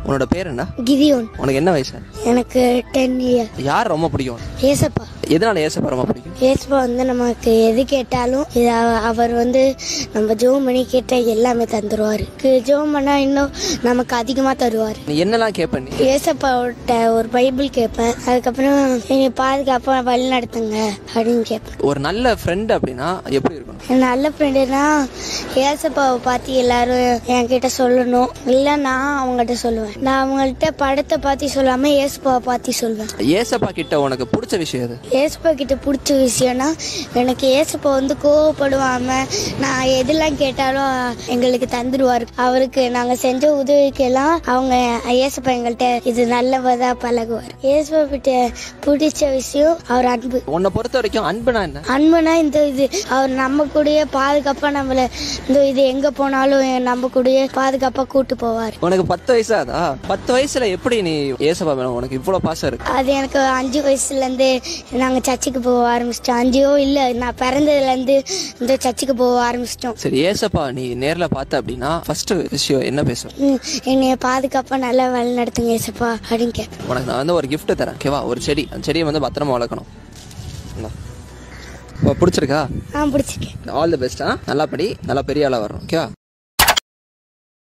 உன்னோட பேர் என்ன கிதியோன் உனக்கு என்ன வயசு எனக்கு டென் இயர் யார் ரொம்ப பிடிக்கும் ஏசப்பா எதனால ஏசப்பா ரொம்ப பிடிக்கும் ஏசப்பா வந்து நமக்கு எது கேட்டாலும் இது அவ- அவர் வந்து நம்ம ஜோம் பண்ணி கேட்ட எல்லாமே தந்துருவாரு ஜோம் பண்ணா இன்னும் நமக்கு அதிகமா தருவார் நீ என்னெல்லாம் கேட்ப நீ ஏசப்பாவோட ஒரு பைபிள் கேட்பேன் அதுக்கப்புறம் நீங்க பாதுகாப்பா வழி நடத்துங்க அப்படின்னு கேட்பேன் ஒரு நல்ல ஃப்ரெண்ட் அப்படின்னா எப்படி இருக்கணும் என் நல்ல ஃப்ரெண்டுனா ஏசப்பாவை பார்த்து எல்லாரும் என்கிட்ட சொல்லணும் இல்லை நான் அவங்ககிட்ட சொல்லுவேன் நான் அவங்கள்ட்ட படத்தை பார்த்து சொல்லாம ஏசப்பாவை பார்த்து சொல்வேன் ஏசப்பா கிட்ட உனக்கு பிடிச்ச விஷயம் எது ஏசப்பா கிட்ட பிடிச்ச விஷயம்னா எனக்கு ஏசப்பா வந்து கோவப்படுவாம நான் எதெல்லாம் கேட்டாலும் எங்களுக்கு தந்துடுவார் அவருக்கு நாங்க செஞ்ச உதவிக்கெல்லாம் அவங்க ஏசப்பா எங்கள்கிட்ட இது நல்லவதா பழகுவார் ஏசப்பா கிட்ட பிடிச்ச விஷயம் அவர் அன்பு உன்னை பொறுத்த வரைக்கும் அன்புனா என்ன அன்புனா இந்த இது அவர் நம்ம கூடயே பாதுகாப்பா நம்மள இந்த இது எங்க போனாலும் நம்ம கூடயே பாதுகாப்பா கூட்டு போவார் உனக்கு பத்து வயசாதா பத்து வயசுல எப்படி நீ ஏசப்பா மேல உனக்கு இவ்வளவு பாசம் இருக்கு அது எனக்கு அஞ்சு வயசுல இருந்து நாங்க சர்ச்சுக்கு போக ஆரம்பிச்சிட்டோம் அஞ்சோ இல்ல நான் பிறந்ததுல இருந்து இந்த சர்ச்சுக்கு போக ஆரம்பிச்சிட்டோம் சரி ஏசப்பா நீ நேர்ல பார்த்த அப்படின்னா ஃபர்ஸ்ட் விஷயம் என்ன பேசும் ம், என்னைய பாதுகாப்பா நல்லா வழி நடத்துங்க ஏசப்பா அப்படின்னு கேட்பேன் உனக்கு நான் வந்து ஒரு gift தரேன் ஓகேவா ஒரு செடி அந்த செடியை வந்து பத்திரமா வளர்க்கணும் இந்தா. இப்போ பிடிச்சிருக்கா ஆ பிடிச்சிருக்கேன் ஆல் தி பெஸ்ட் நல்லா படி நல்லா பெரிய ஆளா வரணும் ஓகேவா